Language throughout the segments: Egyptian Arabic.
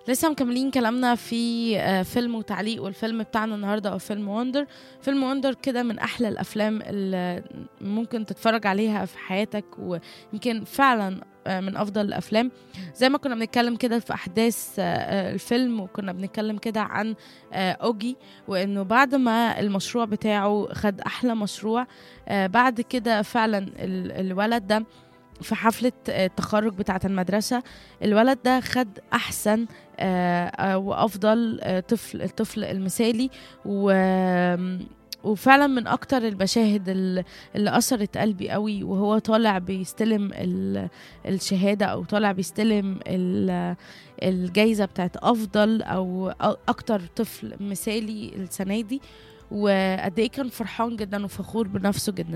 لسه مكملين كلامنا في آه، فيلم وتعليق والفيلم بتاعنا النهارده هو فيلم وندر فيلم وندر كده من احلى الافلام اللي ممكن تتفرج عليها في حياتك ويمكن فعلا آه، من افضل الافلام زي ما كنا بنتكلم كده في احداث آه، آه، الفيلم وكنا بنتكلم كده عن آه، اوجي وانه بعد ما المشروع بتاعه خد احلى مشروع آه، بعد كده فعلا ال- الولد ده في حفلة آه، التخرج بتاعة المدرسة الولد ده خد أحسن آه، آه، وأفضل آه، طفل الطفل المثالي و وفعلا من اكتر المشاهد ال- اللي اثرت قلبي قوي وهو طالع بيستلم ال- الشهاده او طالع بيستلم ال- الجايزه بتاعت افضل او أ- اكتر طفل مثالي السنه دي وقد ايه كان فرحان جدا وفخور بنفسه جدا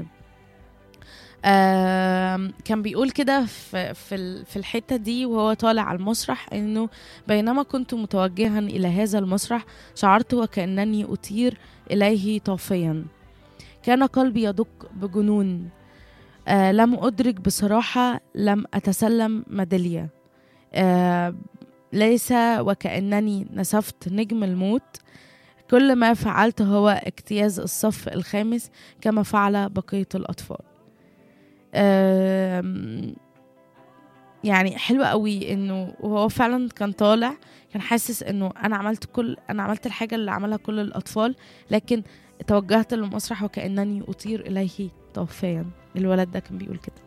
آم، كان بيقول كده في في ال- في الحته دي وهو طالع على المسرح انه بينما كنت متوجها الى هذا المسرح شعرت وكانني اطير اليه طافيا كان قلبي يدق بجنون آه لم ادرك بصراحه لم اتسلم ميداليه آه ليس وكانني نسفت نجم الموت كل ما فعلت هو اجتياز الصف الخامس كما فعل بقيه الاطفال آم، يعني حلوة قوي انه وهو فعلا كان طالع كان حاسس انه انا عملت كل انا عملت الحاجة اللي عملها كل الاطفال لكن توجهت للمسرح وكأنني اطير اليه طوفيا الولد ده كان بيقول كده